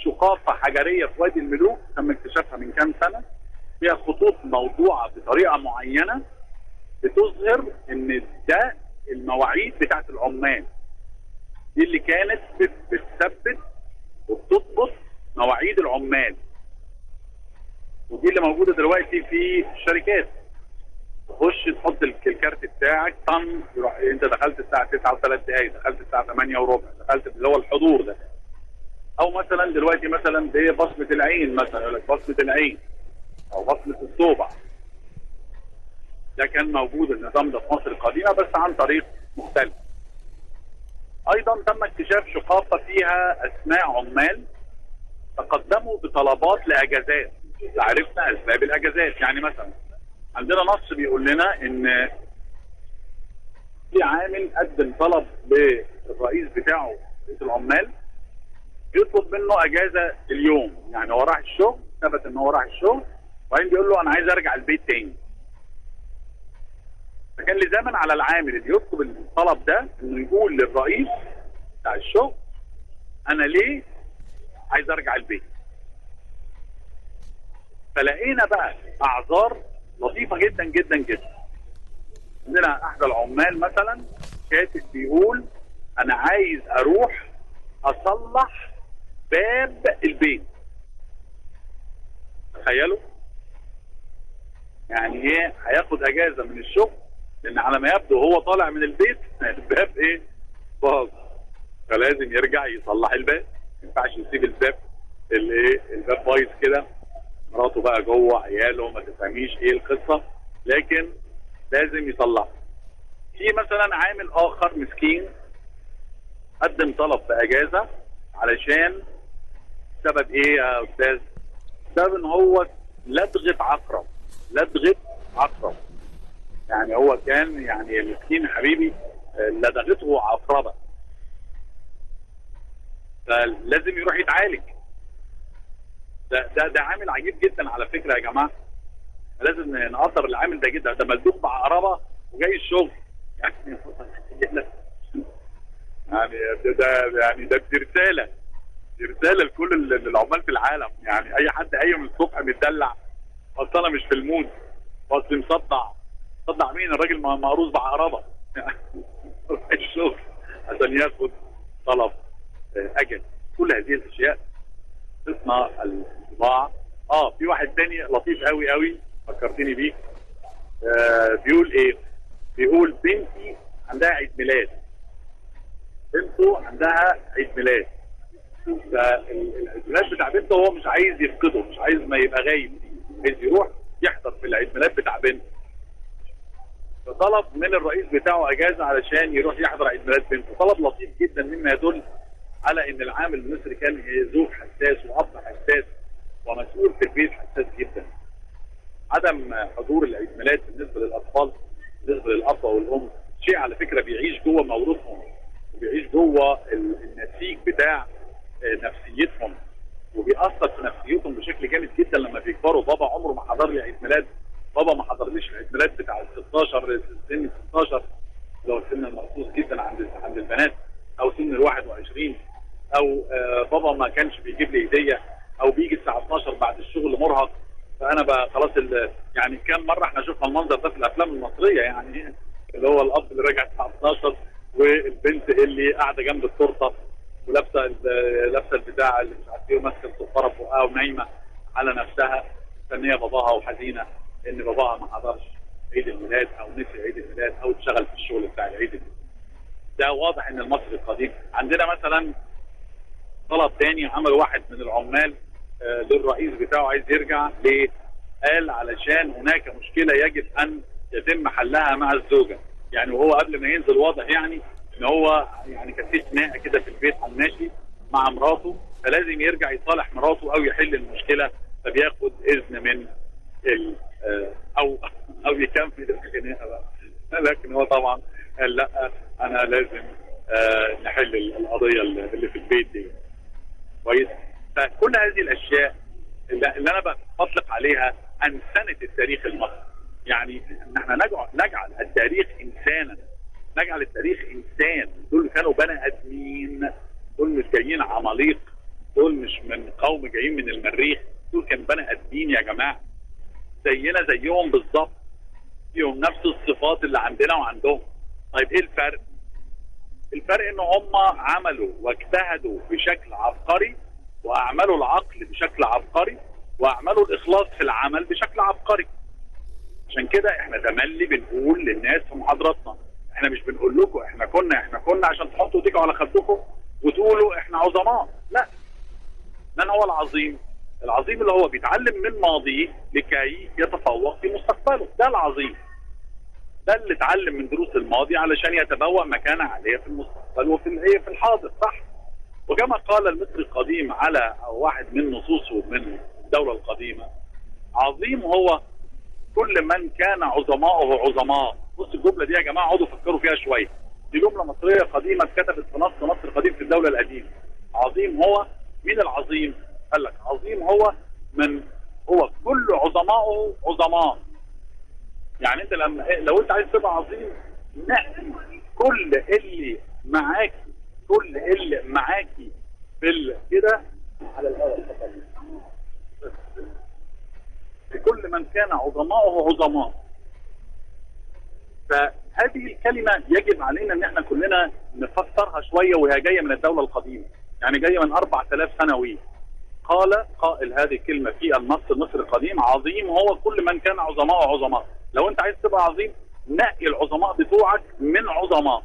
شقافه حجريه في وادي الملوك تم اكتشافها من كام سنه فيها خطوط موضوعه بطريقه معينه بتظهر ان ده المواعيد بتاعت العمال دي اللي كانت بت- بتثبت وبتضبط مواعيد العمال ودي اللي موجوده دلوقتي في الشركات تخش تحط الك- الكارت بتاعك طن يروح انت دخلت الساعه 9 وثلاث دقائق دخلت الساعه 8 وربع دخلت اللي هو الحضور ده او مثلا دلوقتي مثلا ببصمه العين مثلا يقول لك بصمه العين او بصمه الصوبع ده كان موجود النظام ده في مصر القديمه بس عن طريق مختلف ايضا تم اكتشاف شقافه فيها اسماء عمال تقدموا بطلبات لاجازات عرفنا اسباب الاجازات يعني مثلا عندنا نص بيقول لنا ان في عامل قدم طلب للرئيس بتاعه رئيس العمال يطلب منه اجازه اليوم يعني هو راح الشغل ثبت ان هو راح الشغل وبعدين بيقول له انا عايز ارجع البيت تاني فكان لزاما على العامل اللي يطلب الطلب ده انه يقول للرئيس بتاع الشغل انا ليه عايز ارجع البيت فلقينا بقى اعذار لطيفه جدا جدا جدا عندنا احد العمال مثلا كاتب بيقول انا عايز اروح اصلح باب البيت تخيلوا يعني ايه هياخد اجازه من الشغل لان على ما يبدو هو طالع من البيت الباب ايه باظ فلازم يرجع يصلح الباب ما ينفعش يسيب الباب الايه الباب بايظ كده مراته بقى جوه عياله ما تفهميش ايه القصه لكن لازم يصلح في مثلا عامل اخر مسكين قدم طلب باجازه علشان سبب ايه يا استاذ؟ سبب ان هو لدغه عقرب لدغه عقرب يعني هو كان يعني المسكين حبيبي آه، لدغته عقربه فلازم يروح يتعالج ده ده ده عامل عجيب جدا على فكره يا جماعه لازم نقدر العامل ده جدا ده ملدوق بعقربه وجاي الشغل يعني يعني ده, ده يعني ده دي رساله دي رساله لكل ال- العمال في العالم يعني اي حد قايم الصبح متدلع اصل انا مش في المود اصل مصدع مصدع مين الراجل م- مقروص بعقربه راح الشغل عشان ياخد طلب آه، اجل كل هذه الاشياء تصنع الطباعه اه في واحد تاني لطيف قوي قوي فكرتني بيه آه بيقول ايه بيقول بنتي عندها عيد ميلاد بنته عندها عيد ميلاد فالعيد ميلاد بتاع بنته هو مش عايز يفقده مش عايز ما يبقى غايب عايز يروح يحضر في العيد ميلاد بتاع بنته فطلب من الرئيس بتاعه اجازه علشان يروح يحضر عيد ميلاد بنته طلب لطيف جدا مما يدل على ان العامل المصري كان زوج حساس واب حساس ومسؤول في البيت حساس جدا عدم حضور العيد ميلاد بالنسبه للاطفال بالنسبه للاب والام شيء على فكره بيعيش جوه موروثهم وبيعيش جوه ال- النسيج بتاع آه، نفسيتهم وبيأثر في نفسيتهم بشكل جامد جدا لما بيكبروا بابا عمره ما حضر لي عيد ميلاد بابا ما حضرليش العيد ميلاد بتاع ال 16 سن 16 اللي هو السن المخصوص جدا عند عند البنات او سن ال 21 او آه بابا ما كانش بيجيب لي هديه او بيجي الساعه 12 بعد الشغل مرهق فانا بقى خلاص ال- يعني كم مره احنا شفنا المنظر ده في الافلام المصريه يعني اللي هو الاب اللي راجع الساعه 12 والبنت اللي قاعده جنب التورته ولابسه ال- لابسه البتاع اللي مش عارف ايه وماسكه الصفاره في بقها ونايمه على نفسها مستنيه باباها وحزينه ان باباها ما حضرش عيد الميلاد او نسي عيد الميلاد او اتشغل في الشغل بتاع العيد الميلاد. ده واضح ان المصري القديم عندنا مثلا طلب تاني عمل واحد من العمال آه، للرئيس بتاعه عايز يرجع ليه؟ قال علشان هناك مشكله يجب ان يتم حلها مع الزوجه يعني وهو قبل ما ينزل واضح يعني ان هو يعني كان في خناقه كده في البيت او ماشي مع مراته فلازم يرجع يصالح مراته او يحل المشكله فبياخد اذن من ال آه، او او يكمل الخناقه بقى لكن هو طبعا قال لا انا لازم آه، نحل القضيه اللي في البيت دي كويس فكل هذه الاشياء اللي اللي انا بطلق عليها انسنه التاريخ المصري يعني ان احنا نجعل نجعل التاريخ انسانا نجعل التاريخ انسان دول كانوا بني ادمين دول مش جايين عماليق دول مش من قوم جايين من المريخ دول كانوا بني ادمين يا جماعه زينا زيهم بالظبط فيهم نفس الصفات اللي عندنا وعندهم طيب ايه الفرق؟ الفرق ان هم عملوا واجتهدوا بشكل عبقري واعملوا العقل بشكل عبقري واعملوا الاخلاص في العمل بشكل عبقري عشان كده احنا تملي بنقول للناس في محاضراتنا احنا مش بنقول لكم احنا كنا احنا كنا عشان تحطوا ايديكم على خدكم وتقولوا احنا عظماء لا من هو العظيم العظيم اللي هو بيتعلم من ماضيه لكي يتفوق في مستقبله ده العظيم ده اللي اتعلم من دروس الماضي علشان يتبوأ مكانه عاليه في المستقبل وفي الايه في الحاضر صح وكما قال المصري القديم على واحد من نصوصه من الدوله القديمه عظيم هو كل من كان عظماؤه عظماء بص الجمله دي يا جماعه اقعدوا فكروا فيها شويه دي جمله مصريه قديمه اتكتبت في نص مصر القديم في الدوله القديمه عظيم هو مين العظيم قال لك عظيم هو من هو كل عظمائه عظماء يعني انت لما لو انت عايز تبقى عظيم نقي كل اللي معاكي كل اللي معاكي في ال- كده على الاول لكل من كان عظماؤه عظماء فهذه الكلمة يجب علينا ان احنا كلنا نفسرها شوية وهي جاية من الدولة القديمة يعني جاية من 4000 سنوية قال قائل هذه الكلمة في النص المصري القديم عظيم هو كل من كان عظماء عظماء لو انت عايز تبقى عظيم نقي العظماء بتوعك من عظماء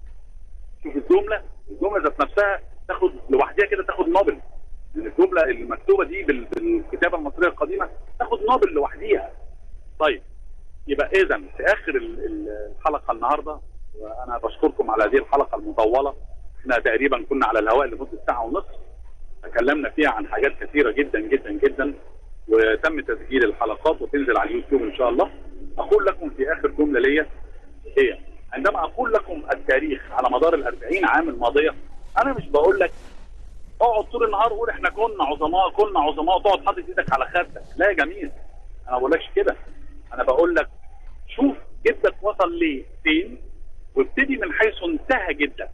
شوف الجملة الجملة ذات نفسها تاخد لوحدها كده تاخد نوبل يعني الجملة المكتوبة دي بال- بالكتابة المصرية القديمة تاخد نوبل لوحديها طيب يبقى اذا في اخر ال- ال- الحلقة النهاردة وانا بشكركم على هذه الحلقة المطولة احنا تقريبا كنا على الهواء لمدة ساعة ونصف تكلمنا فيها عن حاجات كثيرة جدا جدا جدا وتم تسجيل الحلقات وتنزل على اليوتيوب ان شاء الله اقول لكم في اخر جملة ليا هي عندما اقول لكم التاريخ على مدار الأربعين عام الماضية انا مش بقول لك اقعد طول النهار قول احنا كنا عظماء كنا عظماء تقعد حاطط ايدك على خدك لا يا جميل انا ما بقولكش كده انا بقول لك شوف جدك وصل ليه فين وابتدي من حيث انتهى جدك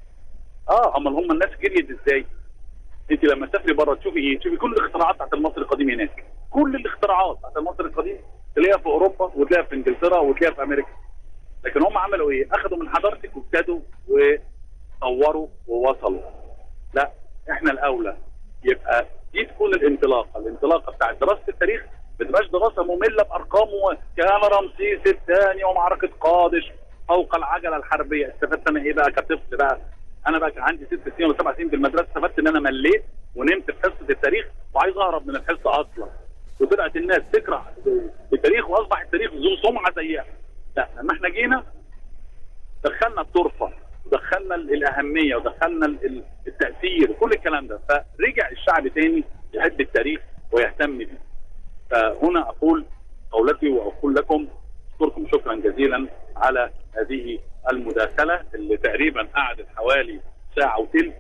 اه امال هم الناس جريت ازاي انت لما تسافري بره تشوفي ايه تشوفي كل الاختراعات بتاعت المصري القديم هناك كل الاختراعات بتاعت المصري القديم تلاقيها في اوروبا وتلاقيها في انجلترا وتلاقيها في امريكا لكن هم عملوا ايه اخذوا من حضارتك وابتدوا وطوروا ووصلوا لا احنا الاولى يبقى دي تكون الانطلاقه الانطلاقه بتاعت دراسه التاريخ ما تبقاش دراسه ممله بارقام وكان رمسيس الثاني ومعركه قادش فوق العجله الحربيه استفدت انا ايه بقى كطفل بقى انا بقى كان عندي ست سنين ولا سبع سنين في المدرسه استفدت ان انا مليت ونمت في حصه التاريخ وعايز اهرب من الحصه اصلا وبدات الناس تكره التاريخ واصبح التاريخ ذو سمعه سيئه لا لما احنا جينا دخلنا الطرفه ودخلنا ال- الاهميه ودخلنا ال- ال- التاثير وكل الكلام ده فرجع الشعب تاني يحب التاريخ ويهتم به فهنا اقول قولتي واقول لكم اشكركم شكرا جزيلا على هذه المداخله اللي تقريبا قعدت حوالي ساعه وثلث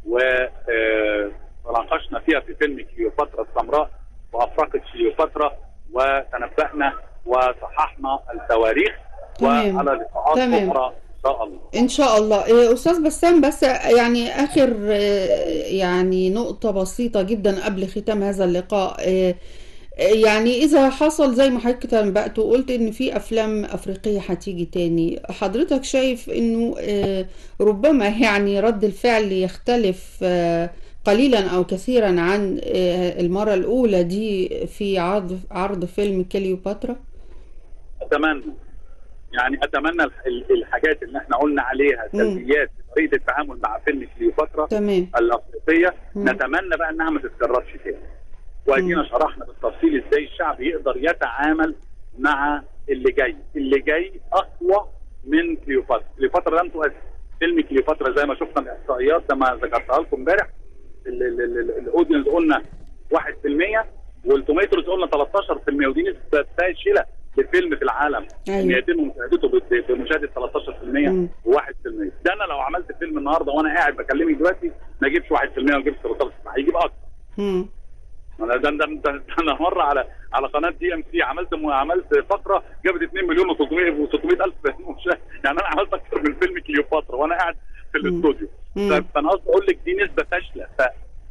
وناقشنا فيها في فيلم كليوباترا السمراء وافرقت كليوباترا وتنبأنا وصححنا التواريخ تمام. وعلى لقاءات تمام. اخرى ان شاء الله ان شاء الله إيه، استاذ بسام بس يعني اخر إيه، يعني نقطة بسيطة جدا قبل ختام هذا اللقاء إيه، إيه، يعني اذا حصل زي ما حضرتك تنبأت وقلت ان في افلام افريقية هتيجي تاني حضرتك شايف انه إيه، ربما يعني رد الفعل يختلف آه، قليلا او كثيرا عن آه، المرة الاولى دي في عرض عرض فيلم كليوباترا اتمنى يعني اتمنى الح- ال- الحاجات اللي احنا قلنا عليها مم. سلبيات في طريقه التعامل مع فيلم كليوباترا تمام الافريقيه مم. نتمنى بقى انها ما تتكررش تاني وادينا مم. شرحنا بالتفصيل ازاي الشعب يقدر يتعامل مع اللي جاي اللي جاي اقوى من كليوباترا كليوباترا لم تؤثر فيلم كليوباترا زي ما شفنا الاحصائيات زي ما ذكرتها لكم امبارح ال- ال- ال- الاودينس قلنا 1% والتوميترز قلنا 13% ودي نسبه فاشله لفيلم في العالم أيوة. ان يتم مشاهدته ب- بمشاهده 13% مم. و1% ده انا لو عملت فيلم النهارده وانا قاعد بكلمك دلوقتي ما اجيبش 1% وما اجيبش 13% هيجيب اكتر مم. انا ده ده, ده, ده انا مره على على قناه دي ام سي عملت عملت فقره جابت 2 مليون و300 و600 الف مشاهد يعني انا عملت اكتر من فيلم كليوباترا وانا قاعد في مم. الاستوديو مم. ف- فانا قصدي اقول لك دي نسبه فاشله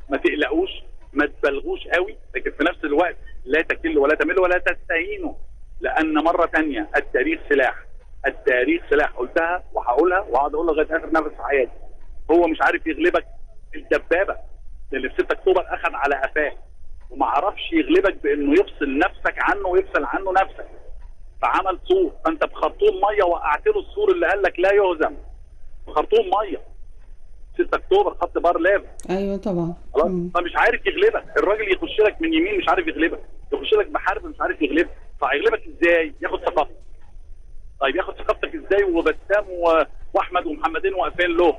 ما تقلقوش ما تبالغوش قوي لكن في نفس الوقت لا تكل ولا تمل ولا تستهينوا لان مره تانية التاريخ سلاح التاريخ سلاح قلتها وهقولها وهقعد اقولها لغايه اخر نفس في حياتي هو مش عارف يغلبك الدبابه اللي في 6 اكتوبر اخذ على قفاه وما عرفش يغلبك بانه يفصل نفسك عنه ويفصل عنه نفسك فعمل سور فانت بخرطوم ميه وقعت له السور اللي قال لك لا يهزم بخرطوم ميه 6 اكتوبر خط بار لافا ايوه طبعا خلاص مم. فمش عارف يغلبك الراجل يخش لك من يمين مش عارف يغلبك يخش لك بحرب مش عارف يغلبك فهيغلبك ازاي ياخد ثقافتك طيب ياخد ثقافتك ازاي وبسام و... واحمد ومحمدين واقفين له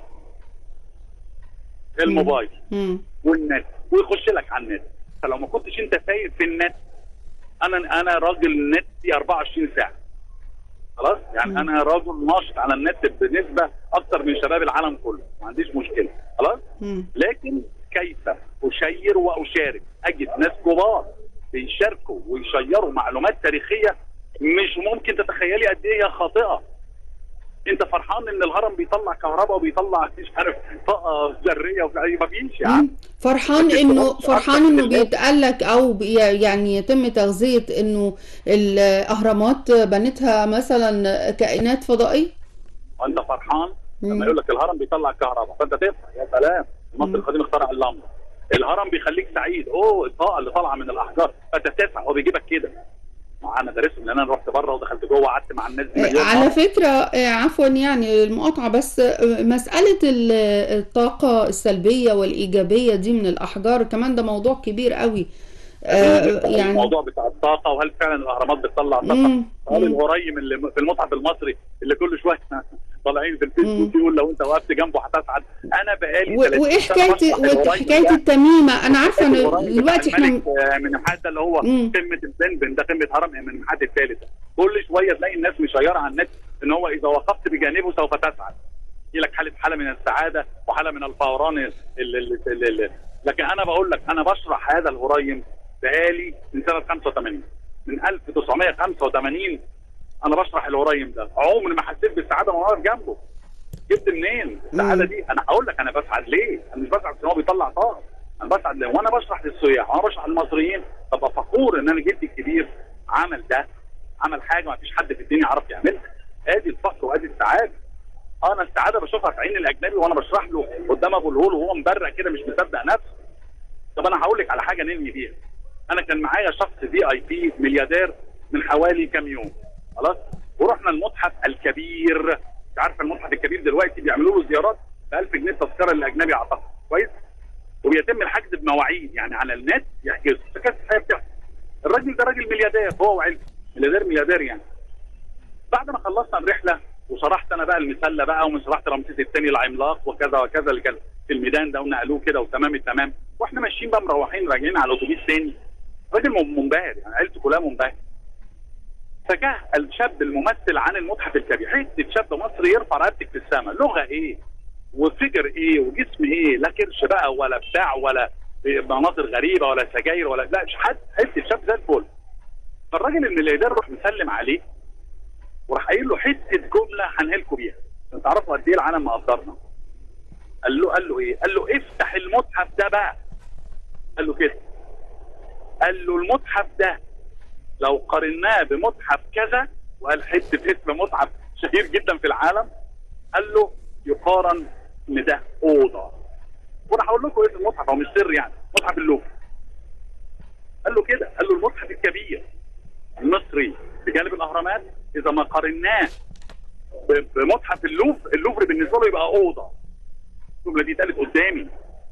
الموبايل مم. والنت ويخش لك على النت فلو ما كنتش انت فايق في النت انا انا راجل نتي 24 ساعه خلاص يعني مم. انا راجل ناشط على النت بنسبه اكتر من شباب العالم كله ما عنديش مشكله خلاص مم. لكن كيف أشير وأشارك أجد ناس كبار بيشاركوا ويشيروا معلومات تاريخية مش ممكن تتخيلي قد إيه هي خاطئة أنت فرحان إن الهرم بيطلع كهرباء وبيطلع مش عارف طاقة ذرية وبتاع ما فيش يا عم مم. فرحان لكن انه تبص فرحان أكتر انه في الناس. بيتقال لك او بي يعني يتم تغذية انه الاهرامات بنتها مثلا كائنات فضائية وأنت فرحان مم. لما يقول لك الهرم بيطلع كهرباء فأنت تفرح يا سلام المصري مم. القديم اخترع اللمبة الهرم بيخليك سعيد اوه الطاقه اللي طالعه من الاحجار فانت تسعى هو بيجيبك كده ما انا دارسهم لان انا رحت بره ودخلت جوه قعدت مع الناس دي مليون على مرة. فكرة آه، عفوا يعني المقاطعة بس آه، مسألة ال- الطاقة السلبية والإيجابية دي من الأحجار كمان ده موضوع كبير قوي آه، يعني الموضوع بتاع الطاقه وهل فعلا الاهرامات بتطلع طاقه مم، قال مم. الهريم اللي في المتحف المصري اللي كل شويه طالعين في الفيسبوك مم. يقول لو انت وقفت جنبه هتسعد انا بقالي و- 30 وايه سنة حكايه بشرح الهريم وحكايه ده. التميمه انا عارفه ان الهريم بتاع دلوقتي احنا الملك، آه، من محاد اللي هو مم. قمه البنبن ده قمه هرم من محاد الثالث كل شويه تلاقي الناس مشيره على النت ان هو اذا وقفت بجانبه سوف تسعد يجي لك حاله حاله من السعاده وحاله من الفوران ال- ال- ال- ال- لكن انا بقول لك انا بشرح هذا الهريم بقالي من سنه 85 من 1985 انا بشرح الهريم ده عمري ما حسيت بالسعاده وانا واقف جنبه جبت منين السعاده مم. دي انا هقول لك انا بسعد ليه انا مش بسعد عشان هو بيطلع طاقه انا بسعد ليه وانا بشرح للسياح وانا بشرح للمصريين ببقى فخور ان انا جدي الكبير عمل ده عمل حاجه ما فيش حد في الدنيا يعرف يعملها ادي الفخر وادي السعاده انا السعاده بشوفها في عين الاجنبي وانا بشرح له قدام ابو الهول وهو مبرق كده مش مصدق نفسه طب انا هقول لك على حاجه ننهي بيها انا كان معايا شخص في اي بي ملياردير من حوالي كام يوم خلاص ورحنا المتحف الكبير انت عارف المتحف الكبير دلوقتي بيعملوا له زيارات ب 1000 جنيه تذكره للاجنبي اعتقد كويس وبيتم الحجز بمواعيد يعني على النت يحجزوا فكانت الحياه بتحصل الراجل ده راجل ملياردير هو وعيلته ملياردير ملياردير يعني بعد ما خلصنا الرحله وشرحت انا بقى المسله بقى وشرحت رمسيس الثاني العملاق وكذا وكذا اللي كان في الميدان ده ونقلوه كده وتمام التمام واحنا ماشيين بقى مروحين راجعين على اتوبيس ثاني راجل من- منبهر يعني عيلته كلها منبهر فجاء الشاب الممثل عن المتحف الكبير حته شاب مصري يرفع رقبتك في السماء لغه ايه وفجر ايه وجسم ايه لا كرش بقى ولا بتاع ولا مناظر غريبه ولا سجاير ولا لا مش حد حته شاب زي الفل فالراجل الملياردير راح مسلم عليه وراح قايل له حته جمله هنهلكوا بيها عشان تعرفوا قد ايه العالم مقدرنا قال له قال له ايه؟ قال له افتح المتحف ده بقى قال له كده قال له المتحف ده لو قارناه بمتحف كذا وقال حته اسم متحف شهير جدا في العالم قال له يقارن ان ده اوضه وانا هقول لكم اسم المتحف هو مش سر يعني متحف اللوفر قال له كده قال له المتحف الكبير المصري بجانب الاهرامات اذا ما قارناه ب- بمتحف اللوفر اللوفر بالنسبه له يبقى اوضه الجمله دي اتقالت قدامي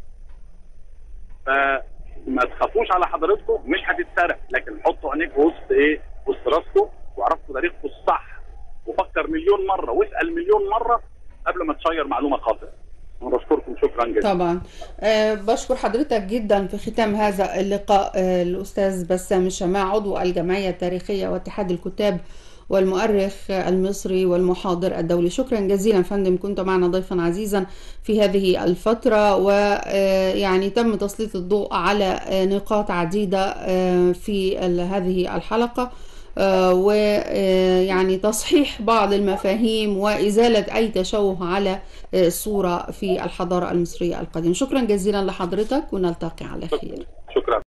فما تخافوش على حضراتكم مش هتتسرق لكن حطوا عينيك في وسط ايه وسط راسكم وعرفتوا تاريخكم الصح وفكر مليون مره واسال مليون مره قبل ما تشير معلومه خاطئه انا بشكركم شكرا جزيلا طبعا آه، بشكر حضرتك جدا في ختام هذا اللقاء آه، الأستاذ بسام الشماع عضو الجمعية التاريخية واتحاد الكتاب والمؤرخ المصري والمحاضر الدولي شكرا جزيلا فندم كنت معنا ضيفا عزيزا في هذه الفترة ويعني تم تسليط الضوء على آه، نقاط عديدة آه، في ال- هذه الحلقة ويعني تصحيح بعض المفاهيم وإزالة أي تشوه على الصورة في الحضارة المصرية القديمة شكرا جزيلا لحضرتك ونلتقي على خير شكرا